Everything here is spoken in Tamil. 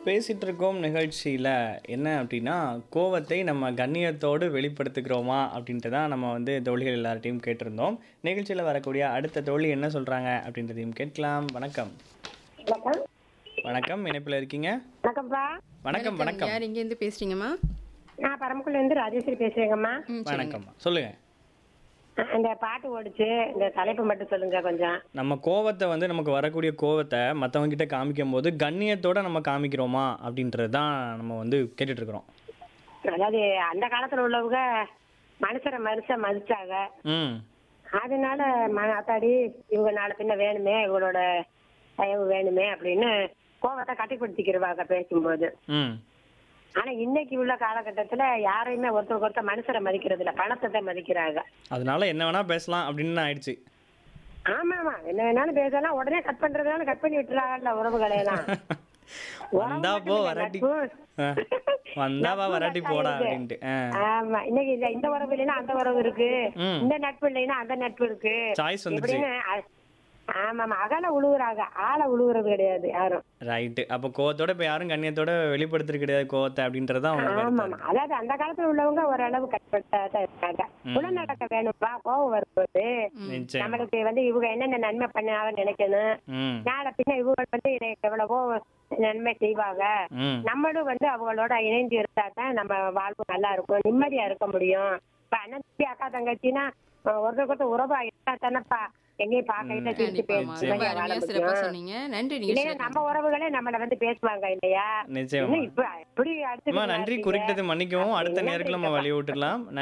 பேசிட்டு இருக்கோம் நிகழ்ச்சியில் என்ன அப்படின்னா கோவத்தை நம்ம கண்ணியத்தோடு வெளிப்படுத்துகிறோமா அப்படின்ட்டு தான் நம்ம வந்து தோழிகள் எல்லார்ட்டையும் கேட்டிருந்தோம் நிகழ்ச்சியில் வரக்கூடிய அடுத்த தோழி என்ன சொல்கிறாங்க அப்படின்றதையும் கேட்கலாம் வணக்கம் வணக்கம் வணக்கம் இணைப்பில் இருக்கீங்க வணக்கம்ப்பா வணக்கம் வணக்கம் யார் இங்கேருந்து பேசுறீங்கம்மா நான் பரமக்குள்ள இருந்து ராஜேஸ்வரி பேசுறேங்கம்மா ம் வணக்கம் சொல்லுங்கள் அந்த பாட்டு ஓடிச்சு இந்த தலைப்பு மட்டும் சொல்லுங்க கொஞ்சம் நம்ம கோவத்தை வந்து நமக்கு வரக்கூடிய கோவத்தை மற்றவங்க கிட்ட காமிக்கும் போது கண்ணியத்தோட நம்ம காமிக்கிறோமா அப்படின்றது தான் நம்ம வந்து கேட்டுட்டு இருக்கிறோம் அதாவது அந்த காலத்துல உள்ளவங்க மனுஷரை மனுஷன் மதிச்சாங்க ம் அதனால ம- அத்தாடி இவங்க நாளை பின்ன வேணுமே இவங்களோட தயவு வேணுமே அப்படின்னு கோவத்தை கட்டிப்படுத்திக்கிறவாங்க பேசும்போது ம் ஆனா இன்னைக்கு உள்ள காலகட்டத்துல யாரையுமே ஒருத்தருக்கு ஒருத்தர் மனுஷரை மதிக்கிறது இல்ல பணத்தை தான் மதிக்கிறாங்க அதனால என்ன வேணா பேசலாம் அப்படின்னு ஆயிடுச்சு ஆமா ஆமா என்ன வேணாலும் பேசலாம் உடனே கட் பண்றதுனால கட் பண்ணி விட்டுறாங்கல்ல உறவுகளை எல்லாம் வந்தா போ வராட்டி ஆ, வந்தா வா வராட்டி போடா அப்படின்ட்டு ஆ. ஆமா இன்னைக்கு இல்ல இந்த உறவு இல்லைன்னா அந்த உறவு இருக்கு ம். இந்த நட்பு இல்லைன்னா அந்த நட்பு இருக்கு சாய்ஸ் வந்துச்சு இப்படின்னு அ- ஆமாமா அகல உழுவுறாங்க ஆள உழுவுறது கிடையாது யாரும் ரைட்டு அப்போ கோவத்தோட இப்போ யாரும் கண்ணியத்தோட வெளிப்படுத்துறது கிடையாது கோவத்தை அப்படின்றது தான் அவங்க கருத்தா ஆமாமா அதாவது அந்த காலத்துல உள்ளவங்க ஓரளவு கஷ்டப்பட்டா இருக்காங்க குணநடக்க வேணும்பா கோவம் வரும்போது இருக்கு. நிச்சயம் நம்மளுக்கு வந்து இவங்க என்னென்ன நன்மை பண்ணாங்கன்னு நினைக்கணும் ம் நாளை பின்ன இவங்க வந்து எனக்கு எவ்வளவோ நன்மை செய்வாங்க ம் நம்மளும் வந்து அவங்களோட இணைந்து இருந்தா தான் நம்ம வாழ்வு நல்லா இருக்கும் நிம்மதியா இருக்க முடியும் இப்ப அண்ணன் தம்பி அக்கா தங்கச்சின்னா அஹ் ஒருத்தருக்கு ஒருத்தர் உறவா இருந்தா தானப்பா எங்கேயும் பார்க்கையில சிரிச்சு கண்டிப்பாம்மா பேசி ரொம்ப வாழ அருமையா சிறப்பா முடியும் சொன்னீங்க நன்றி இல்லையா நிகழ்ச்சி நம்ம உறவுகளே நம்மள வந்து பேசுவாங்க இல்லையா நிச்சயமா இன்னும் இப்ப எப்படி அம்மா அடுத்து நன்றி குறிக்கிட்டது மன்னிக்கவும் அடுத்த நேரத்தில் நம்ம வழி விட்டுடலாம்